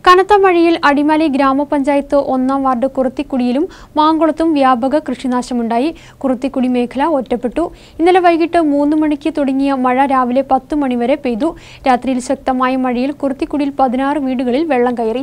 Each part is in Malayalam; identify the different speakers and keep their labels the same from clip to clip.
Speaker 1: കനത്ത മഴയിൽ അടിമാലി ഗ്രാമപഞ്ചായത്ത് ഒന്നാം വാർഡ് കുറുത്തിക്കുടിയിലും മാങ്കുളത്തും വ്യാപക കൃഷിനാശമുണ്ടായി കുറുത്തിക്കുടി മേഖല ഒറ്റപ്പെട്ടു ഇന്നലെ വൈകിട്ട് മൂന്ന് മണിക്ക് തുടങ്ങിയ മഴ രാവിലെ പത്ത് മണിവരെ പെയ്തു രാത്രിയിൽ ശക്തമായ മഴയിൽ കുറുത്തിക്കുടിയിൽ പതിനാറ് വീടുകളിൽ വെള്ളം കയറി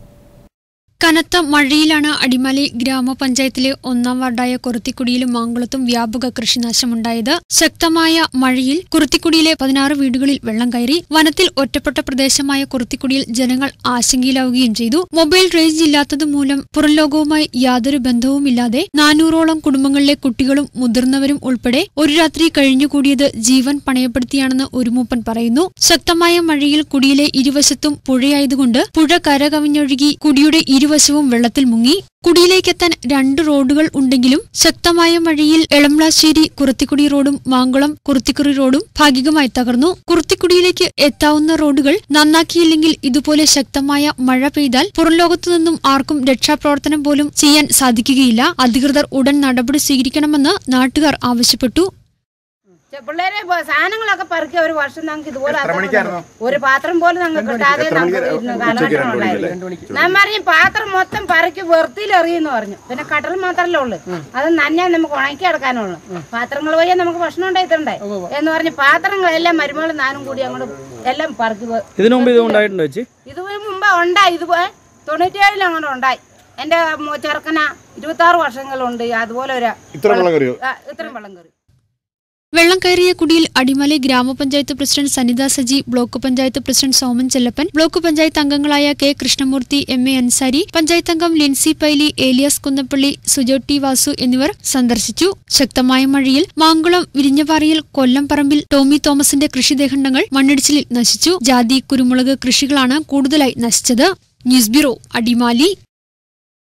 Speaker 1: കനത്ത മഴയിലാണ് അടിമാലി ഗ്രാമപഞ്ചായത്തിലെ ഒന്നാം വാർഡായ കുറുത്തിക്കുടിയിലും മാങ്കുളത്തും വ്യാപക കൃഷിനാശമുണ്ടായത് ശക്തമായ മഴയിൽ കുറുത്തിക്കുടിയിലെ പതിനാറ് വീടുകളിൽ വെള്ളം കയറി വനത്തിൽ ഒറ്റപ്പെട്ട പ്രദേശമായ കുറുത്തിക്കുടിയിൽ ജനങ്ങൾ ആശങ്കയിലാവുകയും ചെയ്തു മൊബൈൽ റേഞ്ച് ഇല്ലാത്തത് മൂലം പുറംലോകവുമായി യാതൊരു ബന്ധവുമില്ലാതെ നാനൂറോളം കുടുംബങ്ങളിലെ കുട്ടികളും മുതിർന്നവരും ഉൾപ്പെടെ ഒരു രാത്രി കഴിഞ്ഞുകൂടിയത് ജീവൻ പണയപ്പെടുത്തിയാണെന്ന് ഒരു മൂപ്പൻ പറയുന്നു ശക്തമായ മഴയിൽ കുടിയിലെ ഇരുവശത്തും പുഴയായതുകൊണ്ട് പുഴ കരകവിഞ്ഞൊഴുകി കുടിയുടെ ഇരുവശവും വെള്ളത്തിൽ മുങ്ങി കുടിയിലേക്കെത്താൻ രണ്ട് റോഡുകൾ ഉണ്ടെങ്കിലും ശക്തമായ മഴയിൽ എളംളാശ്ശേരി കുറുത്തിക്കുടി റോഡും മാങ്കുളം കുറുത്തിക്കുറി റോഡും ഭാഗികമായി തകർന്നു കുറുത്തിക്കുടിയിലേക്ക് എത്താവുന്ന റോഡുകൾ നന്നാക്കിയില്ലെങ്കിൽ ഇതുപോലെ ശക്തമായ മഴ പെയ്താൽ പുറംലോകത്തു നിന്നും ആർക്കും രക്ഷാപ്രവർത്തനം പോലും ചെയ്യാൻ സാധിക്കുകയില്ല അധികൃതർ ഉടൻ നടപടി സ്വീകരിക്കണമെന്ന് നാട്ടുകാർ ആവശ്യപ്പെട്ടു
Speaker 2: ചെ- പിള്ളേരെ ബ- സാധനങ്ങളൊക്കെ പെറുക്കി ഒരു വർഷം ഞങ്ങൾക്ക് ഇതുപോലെ
Speaker 3: എത്ര
Speaker 2: അത്ര
Speaker 3: മണിക്കായിരുന്നു?
Speaker 2: ഒരു പാത്രം പോലും ഞങ്ങൾക്ക് കിട്ടാതെ
Speaker 3: എത്ര മണിക്ക്?
Speaker 2: നമുക്ക് ഇരുന്ന്
Speaker 3: ഉച്ചയ്ക്ക് രണ്ട്
Speaker 2: കാലഘട്ടം ഞാൻ പറഞ്ഞു പാത്രം മൊത്തം പെറുക്കി വെറുത്തിൽ എറിയെന്ന് പറഞ്ഞു പിന്നെ കടൽ മാത്രമല്ലേ ഉള്ളു അത് നന്നാ നമുക്ക് ഉണക്കി എടുക്കാനുള്ളു പാത്രങ്ങൾ വഴിയാ നമുക്ക് ഭക്ഷണം ഉണ്ടായിട്ടുണ്ടേ എന്ന് പറഞ്ഞ് പാത്രങ്ങളെല്ലാം മരുമകളും നാനും കൂടി അങ്ങോട്ട് എല്ലാം പെറുക്കി വെ-
Speaker 4: ഇതിനു മുമ്പ് ഇത് ഉണ്ടായിട്ടുണ്ടോ ചേച്ചി
Speaker 2: ഇത് മുമ്പ് ഉണ്ടായി ഇത് തൊണ്ണൂറ്റിയേഴിൽ അങ്ങോട്ട് ഉണ്ടായി എന്റെ മോ- ചെറുക്കന ഇരുപത്തി ആറ് വർഷങ്ങളുണ്ട് അതുപോലെ ഒരു
Speaker 3: ഇത്ര വെള്ളം കയറിയോ
Speaker 2: ആ, ഇത്രയും വെള്ളം കയറി
Speaker 1: വെള്ളം കയറിയ കുടിയിൽ അടിമലി ഗ്രാമപഞ്ചായത്ത് president Sanitha Saji block panchayat president Soman Chellappan block panchayat അംഗങ്ങളായ K Krishnamoorthy M A Ansari panchayat അംഗം ലിൻസി പൈലി ഏലിയാസ് കുന്നപ്പള്ളി സുജോട്ടി വാസു എന്നിവർ സന്ദർശിച്ചു ശക്തമായ മഴയിൽ മാങ്കുളം വിരിഞ്ഞപാറയിൽ കൊല്ലം പറമ്പിൽ ടോമി തോമസിന്റെ കൃഷിദേഹണ്ഡങ്ങൾ മണ്ണിടിച്ചിലിൽ നശിച്ചു ജാതി കുരുമുളക് കൃഷികളാണ് കൂടുതലായി നശിച്ചത് ന്യൂസ് ബ്യൂറോ അടിമാലി